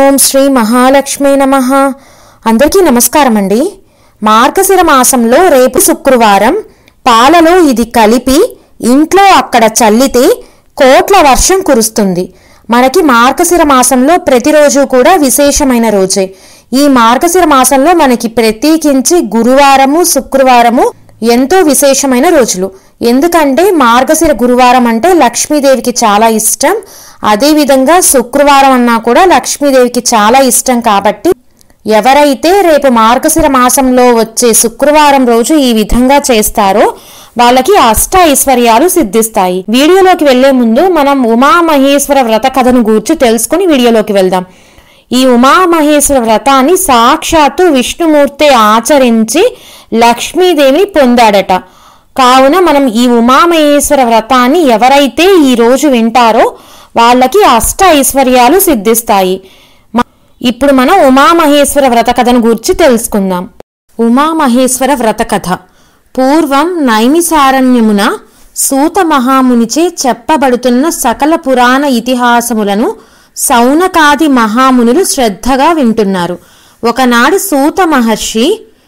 ఓం శ్రీ మహాలక్ష్మి నమ అందరికీ నమస్కారం అండి మార్గశిర మాసంలో రేపు శుక్రవారం పాలలో ఇది కలిపి ఇంట్లో అక్కడ చల్లితే కోట్ల వర్షం కురుస్తుంది మనకి మార్గశిర మాసంలో ప్రతిరోజు కూడా విశేషమైన రోజే ఈ మార్గశిర మాసంలో మనకి ప్రత్యేకించి గురువారము శుక్రవారము ఎంతో విశేషమైన రోజులు ఎందుకంటే మార్గశిర గురువారం అంటే లక్ష్మీదేవికి చాలా ఇష్టం అదేవిధంగా శుక్రవారం అన్నా కూడా లక్ష్మీదేవికి చాలా ఇష్టం కాబట్టి ఎవరైతే రేపు మార్గశిర మాసంలో వచ్చే శుక్రవారం రోజు ఈ విధంగా చేస్తారో వాళ్ళకి అష్ట ఐశ్వర్యాలు సిద్ధిస్తాయి వీడియోలోకి వెళ్లే ముందు మనం ఉమామహేశ్వర వ్రత కథను గూర్చి తెలుసుకుని వీడియోలోకి వెళ్దాం ఈ ఉమామహేశ్వర వ్రతాన్ని సాక్షాత్తు విష్ణుమూర్తి ఆచరించి లక్ష్మీదేవిని పొందాడట కావున మనం ఈ ఉమామహేశ్వర వ్రతాన్ని ఎవరైతే ఈ రోజు వింటారో వాళ్ళకి అష్ట ఐశ్వర్యాలు సిద్ధిస్తాయి మ- ఇప్పుడు మనం ఉమామహేశ్వర వ్రత కథను గురించి తెలుసుకుందాం ఉమామహేశ్వర వ్రత కథ పూర్వం నైమిసారణ్యమున సూత మహామునిచే చెప్పబడుతున్న సకల పురాణ ఇతిహాసములను సౌనకాది మహామునులు శ్రద్ధగా వింటున్నారు ఒకనాడు సూత మహర్షి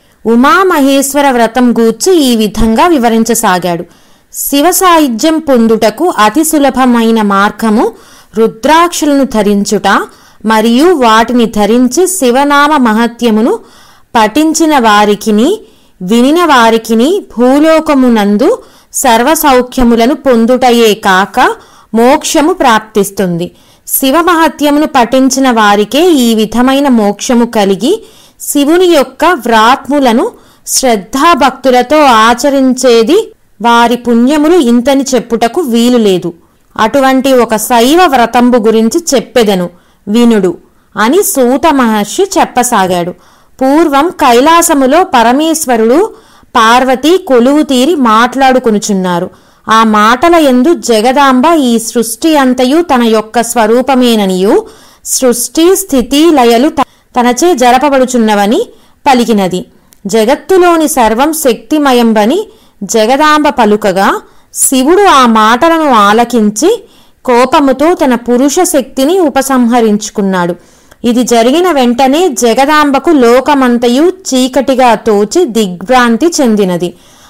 ఉమామహేశ్వర వ్రతం గూర్చి ఈ విధంగా వివరించసాగాడు శివ సాయుధ్యం పొందుటకు అతి సులభమైన మార్గము రుద్రాక్షలను ధరించుట మరియు వాటిని ధరించి శివనామ మహత్యమును పఠించిన వారికిని వినిన వారికిని భూలోకమునందు సర్వ సౌఖ్యములను పొందుటయే కాక మోక్షము ప్రాప్తిస్తుంది శివ మహత్యమును పఠించిన వారికే ఈ విధమైన మోక్షము కలిగి శివుని యొక్క వ్రాత్ములను శ్రద్ధాభక్తులతో ఆచరించేది వారి పుణ్యములు ఇంతని చెప్పుటకు వీలు లేదు అటువంటి ఒక శైవ వ్రతంబు గురించి చెప్పెదను వినుడు అని సూత మహర్షి చెప్పసాగాడు పూర్వం కైలాసములో పరమేశ్వరుడు పార్వతి కొలువు తీరి మాట్లాడుకొనుచున్నారు ఆ మాటల ఎందు జగదాంబ ఈ సృష్టి అంతయు తన యొక్క స్వరూపమేననియు సృష్టి స్థితి లయలు త- తనచే జరపబడుచున్నవని పలికినది జగత్తులోని సర్వం శక్తిమయంబని జగదాంబ పలుకగా శివుడు ఆ మాటలను ఆలకించి కోపముతో తన పురుష శక్తిని ఉపసంహరించుకున్నాడు ఇది జరిగిన వెంటనే జగదాంబకు లోకమంతయు చీకటిగా తోచి దిగ్భ్రాంతి చెందినది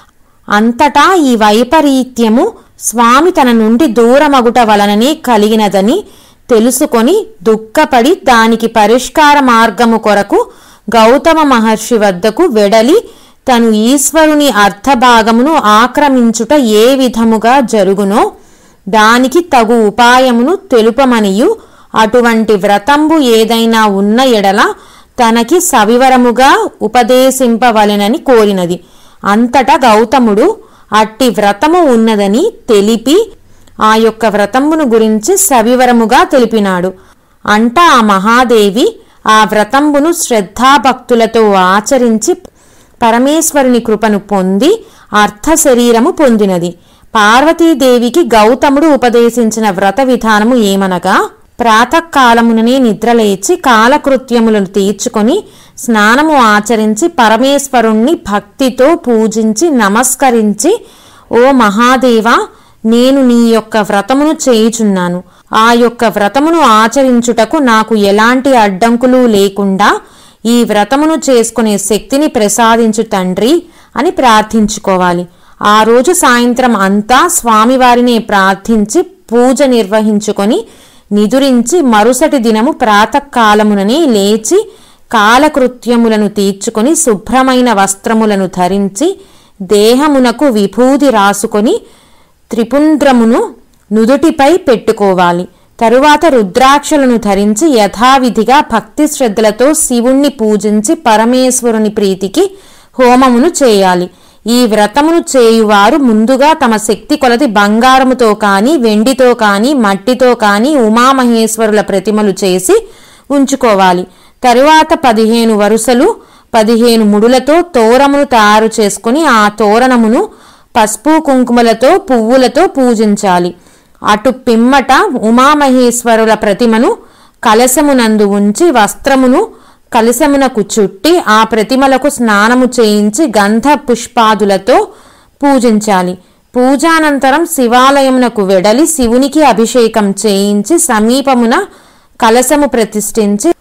అంతటా ఈ వైపరీత్యము స్వామి తన నుండి దూరమగుట వలననే కలిగినదని తెలుసుకొని దుఃఖపడి దానికి పరిష్కార మార్గము కొరకు గౌతమ మహర్షి వద్దకు వెడలి తను ఈశ్వరుని అర్థభాగమును ఆక్రమించుట ఏ విధముగా జరుగునో దానికి తగు ఉపాయమును తెలుపమనియు అటువంటి వ్రతంబు ఏదైనా ఉన్న ఎడల తనకి సవివరముగా ఉపదేశింపవలెనని కోరినది అంతటా గౌతముడు అట్టి వ్రతము ఉన్నదని తెలిపి ఆ యొక్క వ్రతమును గురించి సవివరముగా తెలిపినాడు అంట ఆ మహాదేవి ఆ వ్రతంబును శ్రద్ధాభక్తులతో ఆచరించి పరమేశ్వరుని కృపను పొంది అర్థ శరీరము పొందినది పార్వతీదేవికి గౌతముడు ఉపదేశించిన వ్రత విధానము ఏమనగా ప్రాతకాలముననే నిద్రలేచి కాలకృత్యములను తీర్చుకొని స్నానము ఆచరించి పరమేశ్వరుణ్ణి భక్తితో పూజించి నమస్కరించి ఓ మహాదేవా నేను నీ యొక్క వ్రతమును చేయుచున్నాను ఆ యొక్క వ్రతమును ఆచరించుటకు నాకు ఎలాంటి అడ్డంకులు లేకుండా ఈ వ్రతమును చేసుకునే శక్తిని ప్రసాదించు తండ్రి అని ప్రార్థించుకోవాలి ఆ రోజు సాయంత్రం అంతా స్వామివారిని ప్రార్థించి పూజ నిర్వహించుకొని నిదురించి మరుసటి దినము ప్రాతకాలముననే లేచి కాలకృత్యములను తీర్చుకొని శుభ్రమైన వస్త్రములను ధరించి దేహమునకు విభూది రాసుకొని త్రిపుండ్రమును నుదుటిపై పెట్టుకోవాలి తరువాత రుద్రాక్షలను ధరించి యథావిధిగా భక్తి శ్రద్ధలతో శివుణ్ణి పూజించి పరమేశ్వరుని ప్రీతికి హోమమును చేయాలి ఈ వ్రతమును చేయువారు ముందుగా తమ శక్తి కొలది బంగారముతో కాని వెండితో కాని మట్టితో కాని ఉమామహేశ్వరుల ప్రతిమలు చేసి ఉంచుకోవాలి తరువాత పదిహేను వరుసలు పదిహేను ముడులతో తోరమును తయారు చేసుకుని ఆ తోరణమును పసుపు కుంకుమలతో పువ్వులతో పూజించాలి అటు పిమ్మట ఉమామహేశ్వరుల ప్రతిమను కలశమునందు ఉంచి వస్త్రమును కలశమునకు చుట్టి ఆ ప్రతిమలకు స్నానము చేయించి గంధ పుష్పాదులతో పూజించాలి పూజానంతరం శివాలయమునకు వెడలి శివునికి అభిషేకం చేయించి సమీపమున కలశము ప్రతిష్ఠించి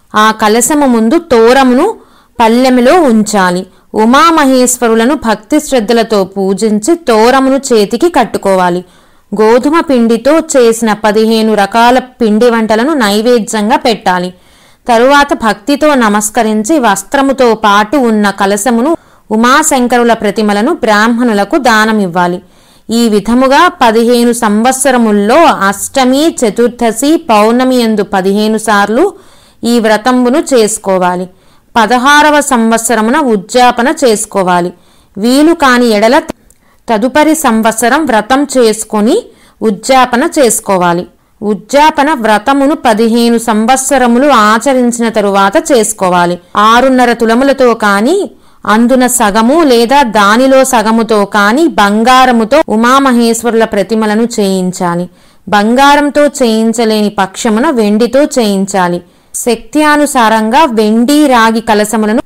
ఆ కలశము ముందు తోరమును పల్లెములో ఉంచాలి ఉమామహేశ్వరులను భక్తి శ్రద్ధలతో పూజించి తోరమును చేతికి కట్టుకోవాలి గోధుమ పిండితో చేసిన పదిహేను రకాల పిండి వంటలను నైవేద్యంగా పెట్టాలి తరువాత భక్తితో నమస్కరించి వస్త్రముతో పాటు ఉన్న కలశమును ఉమాశంకరుల ప్రతిమలను బ్రాహ్మణులకు దానమివ్వాలి ఈ విధముగా పదిహేను సంవత్సరముల్లో అష్టమి చతుర్దశి పౌర్ణమి ఎందు పదిహేను సార్లు ఈ వ్రతంబును చేసుకోవాలి పదహారవ సంవత్సరమున ఉద్యాపన చేసుకోవాలి వీలు కాని ఎడల తదుపరి సంవత్సరం వ్రతం చేసుకొని ఉద్యాపన చేసుకోవాలి ఉద్యాపన వ్రతమును పదిహేను సంవత్సరములు ఆచరించిన తరువాత చేసుకోవాలి ఆరున్నర తులములతో కాని అందున సగము లేదా దానిలో సగముతో కాని బంగారముతో ఉమామహేశ్వరుల ప్రతిమలను చేయించాలి బంగారంతో చేయించలేని పక్షమున వెండితో చేయించాలి శక్త్యానుసారంగా వెండి రాగి కలసములను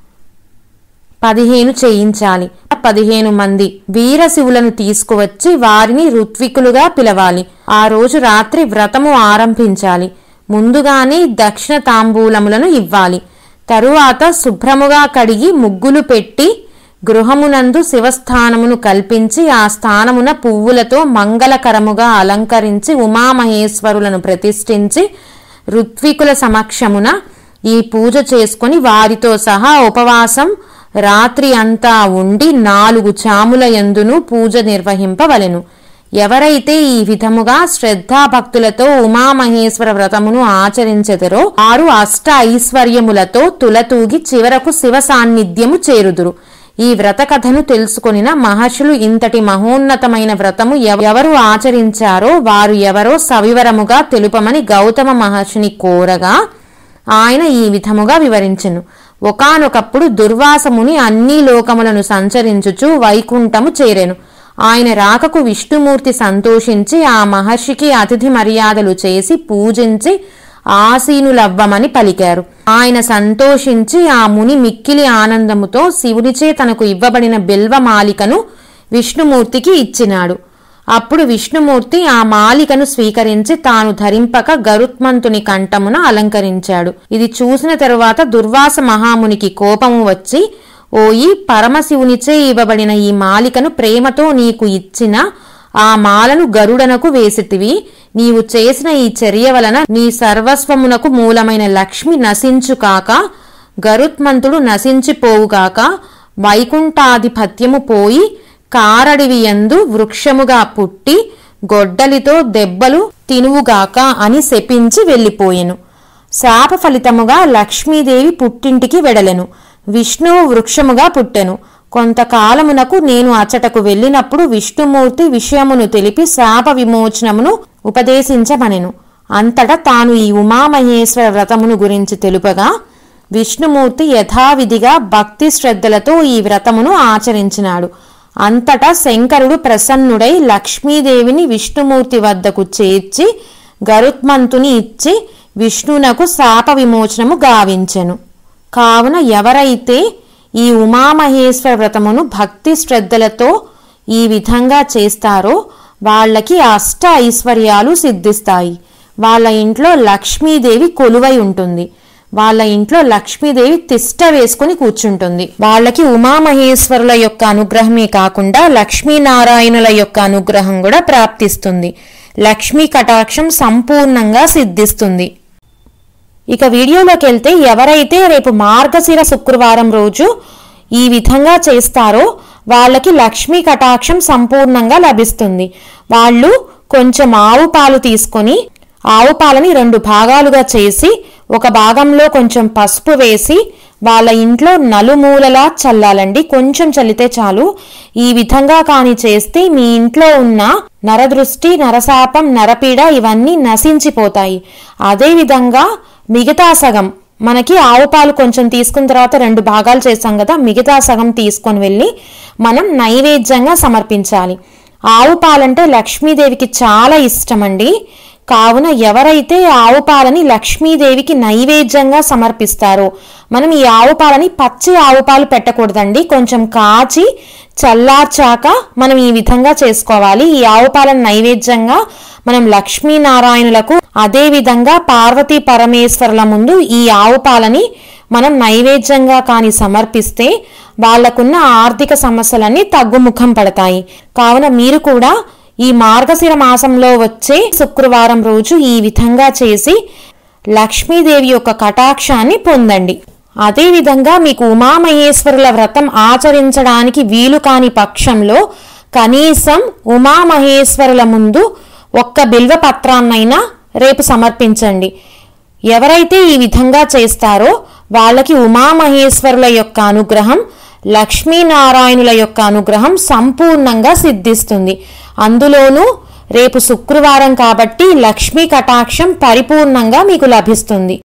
పదిహేను చేయించాలి పదిహేను మంది వీరశివులను తీసుకువచ్చి వారిని ఋత్వికులుగా పిలవాలి ఆ రోజు రాత్రి వ్రతము ఆరంభించాలి ముందుగానే దక్షిణ తాంబూలములను ఇవ్వాలి తరువాత శుభ్రముగా కడిగి ముగ్గులు పెట్టి గృహమునందు శివస్థానమును కల్పించి ఆ స్థానమున పువ్వులతో మంగళకరముగా అలంకరించి ఉమామహేశ్వరులను ప్రతిష్ఠించి ఋత్వికుల సమక్షమున ఈ పూజ చేసుకొని వారితో సహా ఉపవాసం రాత్రి అంతా ఉండి నాలుగు చాముల యందును పూజ నిర్వహింపవలెను ఎవరైతే ఈ విధముగా శ్రద్ధాభక్తులతో ఉమామహేశ్వర వ్రతమును ఆచరించెదరో వారు అష్ట ఐశ్వర్యములతో తులతూగి చివరకు శివ సాన్నిధ్యము చేరుదురు ఈ వ్రత కథను తెలుసుకొనిన మహర్షులు ఇంతటి మహోన్నతమైన వ్రతము ఎవ- ఎవరు ఆచరించారో వారు ఎవరో సవివరముగా తెలుపమని గౌతమ మహర్షిని కోరగా ఆయన ఈ విధముగా వివరించెను ఒకానొకప్పుడు దుర్వాసముని అన్ని లోకములను సంచరించుచు వైకుంఠము చేరెను ఆయన రాకకు విష్ణుమూర్తి సంతోషించి ఆ మహర్షికి అతిథి మర్యాదలు చేసి పూజించి ఆసీనులవ్వమని పలికారు ఆయన సంతోషించి ఆ ముని మిక్కిలి ఆనందముతో శివునిచే తనకు ఇవ్వబడిన బిల్వమాలికను విష్ణుమూర్తికి ఇచ్చినాడు అప్పుడు విష్ణుమూర్తి ఆ మాలికను స్వీకరించి తాను ధరింపక గరుత్మంతుని కంఠమున అలంకరించాడు ఇది చూసిన తరువాత దుర్వాస మహామునికి కోపము వచ్చి ఓయి పరమశివునిచే ఇవ్వబడిన ఈ మాలికను ప్రేమతో నీకు ఇచ్చిన ఆ మాలను గరుడనకు వేసితివి నీవు చేసిన ఈ చర్య వలన నీ సర్వస్వమునకు మూలమైన లక్ష్మి నశించుకాక గరుత్మంతుడు నశించిపోవుగాక వైకుంఠాధిపత్యము పోయి కారడివియందు వృక్షముగా పుట్టి గొడ్డలితో దెబ్బలు తినువుగాక అని శపించి వెళ్ళిపోయెను శాప ఫలితముగా లక్ష్మీదేవి పుట్టింటికి వెడలెను విష్ణువు వృక్షముగా పుట్టెను కొంతకాలమునకు నేను అచటకు వెళ్ళినప్పుడు విష్ణుమూర్తి విషయమును తెలిపి శాప విమోచనమును ఉపదేశించమనెను అంతటా తాను ఈ ఉమామహేశ్వర వ్రతమును గురించి తెలుపగా విష్ణుమూర్తి యథావిధిగా భక్తి శ్రద్ధలతో ఈ వ్రతమును ఆచరించినాడు అంతటా శంకరుడు ప్రసన్నుడై లక్ష్మీదేవిని విష్ణుమూర్తి వద్దకు చేర్చి గరుత్మంతుని ఇచ్చి విష్ణునకు శాప విమోచనము గావించెను కావున ఎవరైతే ఈ ఉమామహేశ్వర వ్రతమును భక్తి శ్రద్ధలతో ఈ విధంగా చేస్తారో వాళ్ళకి అష్ట ఐశ్వర్యాలు సిద్ధిస్తాయి వాళ్ళ ఇంట్లో లక్ష్మీదేవి కొలువై ఉంటుంది వాళ్ళ ఇంట్లో లక్ష్మీదేవి తిష్ట వేసుకుని కూర్చుంటుంది వాళ్ళకి ఉమామహేశ్వరుల యొక్క అనుగ్రహమే కాకుండా లక్ష్మీనారాయణుల యొక్క అనుగ్రహం కూడా ప్రాప్తిస్తుంది లక్ష్మీ కటాక్షం సంపూర్ణంగా సిద్ధిస్తుంది ఇక వీడియోలోకి వెళ్తే ఎవరైతే రేపు మార్గశిర శుక్రవారం రోజు ఈ విధంగా చేస్తారో వాళ్ళకి లక్ష్మీ కటాక్షం సంపూర్ణంగా లభిస్తుంది వాళ్ళు కొంచెం ఆవు పాలు తీసుకొని ఆవు పాలని రెండు భాగాలుగా చేసి ఒక భాగంలో కొంచెం పసుపు వేసి వాళ్ళ ఇంట్లో నలుమూలలా చల్లాలండి కొంచెం చల్లితే చాలు ఈ విధంగా కాని చేస్తే మీ ఇంట్లో ఉన్న నరదృష్టి నరశాపం నరపీడ ఇవన్నీ నశించిపోతాయి అదేవిధంగా మిగతా సగం మనకి ఆవు పాలు కొంచెం తీసుకున్న తర్వాత రెండు భాగాలు చేస్తాం కదా మిగతా సగం తీసుకొని వెళ్ళి మనం నైవేద్యంగా సమర్పించాలి ఆవు పాలంటే లక్ష్మీదేవికి చాలా ఇష్టమండి కావున ఎవరైతే ఆవు పాలని లక్ష్మీదేవికి నైవేద్యంగా సమర్పిస్తారో మనం ఈ ఆవు పాలని పచ్చి ఆవు పాలు పెట్టకూడదండి కొంచెం కాచి చల్లార్చాక మనం ఈ విధంగా చేసుకోవాలి ఈ ఆవు పాలను నైవేద్యంగా మనం లక్ష్మీనారాయణులకు అదే విధంగా పార్వతీ పరమేశ్వరుల ముందు ఈ ఆవు పాలని మనం నైవేద్యంగా కాని సమర్పిస్తే వాళ్లకున్న ఆర్థిక సమస్యలన్నీ తగ్గుముఖం పడతాయి కావున మీరు కూడా ఈ మార్గశిర మాసంలో వచ్చే శుక్రవారం రోజు ఈ విధంగా చేసి లక్ష్మీదేవి యొక్క కటాక్షాన్ని పొందండి అదేవిధంగా మీకు ఉమామహేశ్వరుల వ్రతం ఆచరించడానికి వీలు కాని పక్షంలో కనీసం ఉమామహేశ్వరుల ముందు ఒక్క బిల్వ పత్రాన్నైనా రేపు సమర్పించండి ఎవరైతే ఈ విధంగా చేస్తారో వాళ్ళకి ఉమామహేశ్వరుల యొక్క అనుగ్రహం లక్ష్మీనారాయణుల యొక్క అనుగ్రహం సంపూర్ణంగా సిద్ధిస్తుంది అందులోనూ రేపు శుక్రవారం కాబట్టి లక్ష్మీ కటాక్షం పరిపూర్ణంగా మీకు లభిస్తుంది